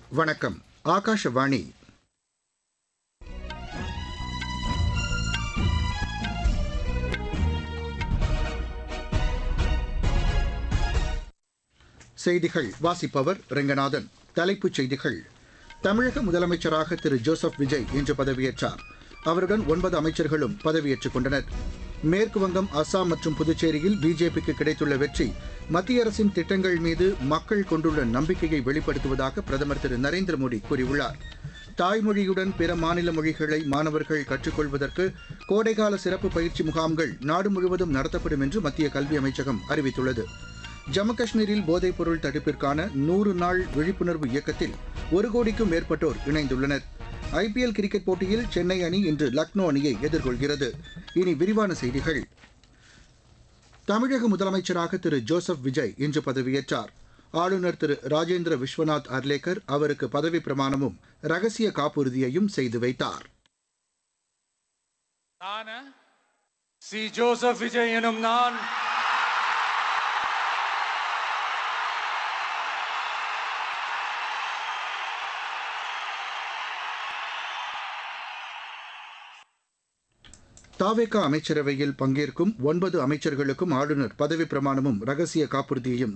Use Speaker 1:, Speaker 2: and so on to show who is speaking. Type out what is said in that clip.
Speaker 1: வணக்கம் ஆகாஷவாணி செய்திகள் வாசிப்பவர் ரெங்கநாதன் தலைப்புச் செய்திகள் தமிழக முதலமைச்சராக திரு ஜோசப் விஜய் இன்று பதவியேற்றார் அவருடன் ஒன்பது அமைச்சர்களும் பதவியேற்றுக் கொண்டனர் மேற்கு வங்கம் அஸ்ஸாம் மற்றும் புதுச்சேரியில் பிஜேபிக்கு கிடைத்துள்ள வெற்றி மத்திய அரசின் திட்டங்கள் மீது மக்கள் கொண்டுள்ள நம்பிக்கையை வெளிப்படுத்துவதாக பிரதமர் திரு நரேந்திர மோடி கூறியுள்ளார் தாய்மொழியுடன் பிற மாநில மொழிகளை மாணவர்கள் கற்றுக்கொள்வதற்கு கோடைகால சிறப்பு பயிற்சி முகாம்கள் நாடு முழுவதும் நடத்தப்படும் என்று மத்திய கல்வி அமைச்சகம் அறிவித்துள்ளது ஜம்மு காஷ்மீரில் போதைப்பொருள் தடுப்பிற்கான நூறு நாள் விழிப்புணர்வு இயக்கத்தில் ஒரு கோடிக்கும் மேற்பட்டோர் இணைந்துள்ளனர் ஐபிஎல் கிரிக்கெட் போட்டியில் சென்னை அணி இன்று லக்னோ அணியை எதிர்கொள்கிறது இனி விரிவான செய்திகள் தமிழக முதலமைச்சராக திரு ஜோசப் விஜய் இன்று பதவியேற்றார் ஆளுநர் திரு ராஜேந்திர விஸ்வநாத் அர்லேக்கர் அவருக்கு பதவி பிரமாணமும் ரகசிய காப்புறுதியையும் செய்து வைத்தார்
Speaker 2: நான் சி ஜோசப் விஜய் எனும் நான்
Speaker 1: தாவேகா அமைச்சரவையில் பங்கேற்கும் ஒன்பது அமைச்சர்களுக்கும் ஆளுநர் பதவி பிரமாணமும் ரகசிய காப்புறுதியையும்